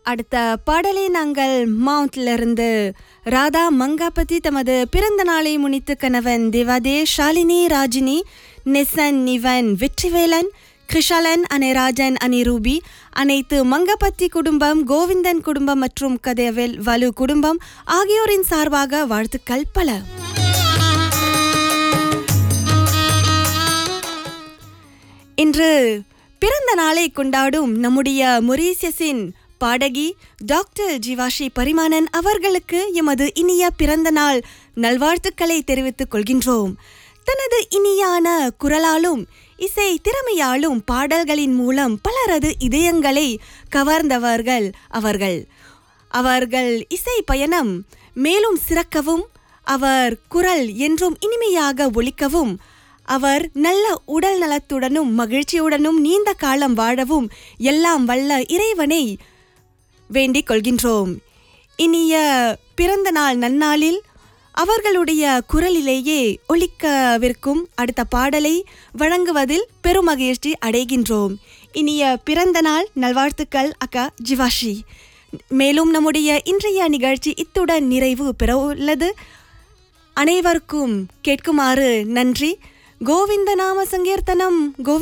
அடுத்த பாடலை நாங்கள் மவுண்ட்லிருந்து ராதா மங்காபதி தமது பிறந்த நாளை முன்னிட்டு கணவன் தேவாதே ஷாலினி ராஜினி நெசன் நிவன் வெற்றிவேலன் கிருஷாலன் அனைராஜன் அனிரூபி அனைத்து மங்கபத்தி குடும்பம் கோவிந்தன் குடும்பம் மற்றும் கதேவெல் வலு குடும்பம் ஆகியோரின் சார்பாக வாழ்த்துக்கள் பல இன்று பிறந்த நாளை கொண்டாடும் நம்முடைய மொரீசியஸின் பாடகி டாக்டர் ஜிவாஷி பரிமானன் அவர்களுக்கு எமது இனிய பிறந்த நாள் நல்வாழ்த்துக்களை தெரிவித்துக் கொள்கின்றோம் தனது இனியான குரலாலும் இசை திறமையாலும் பாடல்களின் மூலம் பலரது இதயங்களை கவர்ந்தவர்கள் அவர்கள் அவர்கள் இசை பயணம் மேலும் சிறக்கவும் அவர் குரல் என்றும் இனிமையாக ஒலிக்கவும் அவர் நல்ல உடல் நலத்துடனும் மகிழ்ச்சியுடனும் நீண்ட காலம் வாழவும் எல்லாம் வல்ல இறைவனை வேண்டிக் கொள்கின்றோம் இனிய பிறந்த நாள் நன்னாளில் அவர்களுடைய குரலிலேயே ஒலிக்கவிருக்கும் அடுத்த பாடலை வழங்குவதில் பெருமகிழ்ச்சி அடைகின்றோம் இனிய பிறந்த நாள் நல்வாழ்த்துக்கள் அக்கா ஜிவாஷி மேலும் நம்முடைய இன்றைய நிகழ்ச்சி இத்துடன் நிறைவு பெற உள்ளது அனைவருக்கும் கேட்குமாறு நன்றி கோவிந்த நாம சங்கீர்த்தனம் கோவிந்த